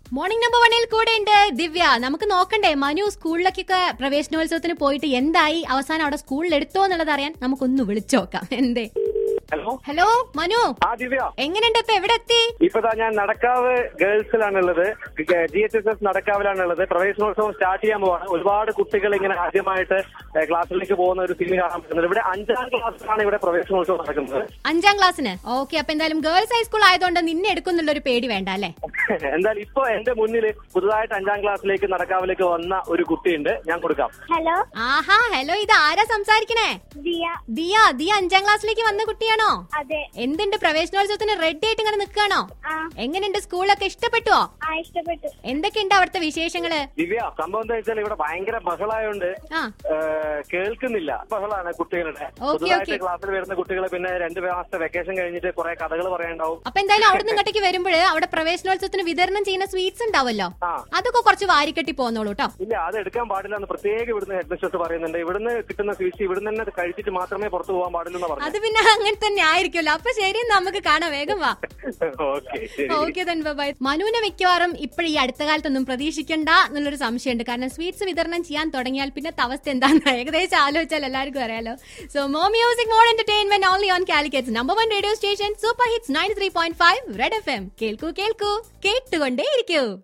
Morning number വണ്ണിൽ കൂടെ ഉണ്ട് ദിവ്യ നമുക്ക് നോക്കണ്ടേ മനു സ്കൂളിലേക്കൊക്കെ പ്രവേശനോത്സവത്തിന് പോയിട്ട് എന്തായി അവസാനം അവിടെ സ്കൂളിൽ എടുത്തോ എന്നുള്ളത് അറിയാൻ നമുക്കൊന്ന് വിളിച്ചു നോക്കാം എന്തേ ഹലോ ഹലോ മനു ആ ദിവ്യ എങ്ങനെയുണ്ട് ഇപ്പൊ എവിടെ എത്തി ഇപ്പതാ ഞാൻ നടക്കാവ് ഗേൾസിലാണുള്ളത് ജി എച്ച് എസ് എസ് നടക്കാവിലാണുള്ളത് പ്രവേശനോത്സവം സ്റ്റാർട്ട് ചെയ്യാൻ പോവാണ് ഒരുപാട് കുട്ടികൾ ഇങ്ങനെ ആദ്യമായിട്ട് ഏ, ക്ലാസ്സിലേക്ക് പോകുന്ന ഒരു സീൻ കാണാൻ പറ്റുന്നത് ഇവിടെ അഞ്ചാം ക്ലാസ്സിലാണ് ഇവിടെ പ്രവേശനോത്സവം നടക്കുന്നത് അഞ്ചാം ക്ലാസ്സിന് ഓക്കെ അപ്പൊ എന്തായാലും ഗേൾസ് ഹൈസ്കൂൾ ആയതുകൊണ്ട് നിന്നെ എടുക്കുന്നുള്ള ഒരു പേടി വേണ്ട അല്ലേ എന്തായാലും ഇപ്പൊ എന്റെ മുന്നിൽ പുതുതായിട്ട് അഞ്ചാം ക്ലാസ്സിലേക്ക് നടക്കാവിലേക്ക് വന്ന ഒരു കുട്ടിയുണ്ട് ഞാൻ കൊടുക്കാം ഹലോ ആഹാ ഹലോ ഇത് ആരാ സംസാരിക്കണേ ദിയ ദിയ ദിയ അഞ്ചാം ക്ലാസ്സിലേക്ക് വന്ന കുട്ടിയാണോ അതെ എന്തുണ്ട് പ്രവേശനോത്സവത്തിന് റെഡി ആയിട്ട് ഇങ്ങനെ നിൽക്കുകയാണോ ആ എങ്ങനെയുണ്ട് സ്കൂളൊക്കെ ഇഷ്ടപ്പെട്ടുവോ ആ ഇഷ്ടപ്പെട്ടു എന്തൊക്കെയുണ്ട് അവിടുത്തെ വിശേഷങ്ങള് ദിവ്യ സംഭവം എന്താ വെച്ചാൽ ഇവിടെ ഭയങ്കര ബഹളായോണ്ട് ആ ഏ, കേൾക്കുന്നില്ല ബഹളാണ് കുട്ടികളുടെ ഓക്കേ, പുതുതായിട്ട് ഓക്കേ. ക്ലാസ്സിൽ വരുന്ന കുട്ടികളെ പിന്നെ രണ്ട് മാസത്തെ വെക്കേഷൻ കഴിഞ്ഞിട്ട് കുറെ കഥകൾ പറയാനുണ്ടാവും അപ്പൊ എന്തായാലും അവിടെ നിന്ന് ഇങ്ങോട്ടേക്ക് വരുമ്പോൾ അവിടെ പ്രവേശനോത്സവത്തിന് വിതരണം ചെയ്യുന്ന സ്വീറ്റ്സ് ഉണ്ടാവല്ലോ ആ അതൊക്കെ കുറച്ച് വാരിക്കെട്ടി പോന്നോളൂ കേട്ടോ ഇല്ല അത് എടുക്കാൻ പാടില്ല എന്ന് പ്രത്യേകം ഇവിടുന്ന് ഹെഡ് മിസ്റ്റേഴ്സ് പറയുന്നുണ്ട് ഇവിടുന്ന് കിട്ടുന്ന സ്വീറ്റ്സ് ഇവിടുന്ന് തന്നെ കഴിച്ചിട്ട് മാത്രമേ പുറത്തു പോകാൻ പാടില്ല എന്ന് പറഞ്ഞു അത് പിന്നെ അങ്ങനെ തന്നെ ആയിരിക്കുമല്ലോ അപ്പൊ ശരി നമുക്ക് കാണാം വേഗം വാ ഓക്കെ ശരി ഓക്കെ then bye bye. മനുവിനെ മിക്കവാറും ഇപ്പോഴും ഈ അടുത്ത കാലത്തൊന്നും പ്രതീക്ഷിക്കണ്ട എന്നുള്ളൊരു സംശയമുണ്ട് കാരണം സ്വീറ്റ്സ് വിതരണം ചെയ്യാൻ തുടങ്ങിയാൽ പിന്നെ അവസ്ഥ എന്താന്ന് ഏകദേശം ആലോചിച്ചാൽ എല്ലാവർക്കും അറിയാലോ so more music more entertainment only on Calicut's number one radio station super hits nine three point five red F M കേൾക്കൂ കേൾക്കൂ കേട്ടുകൊണ്ടേ ഇരിക്കൂ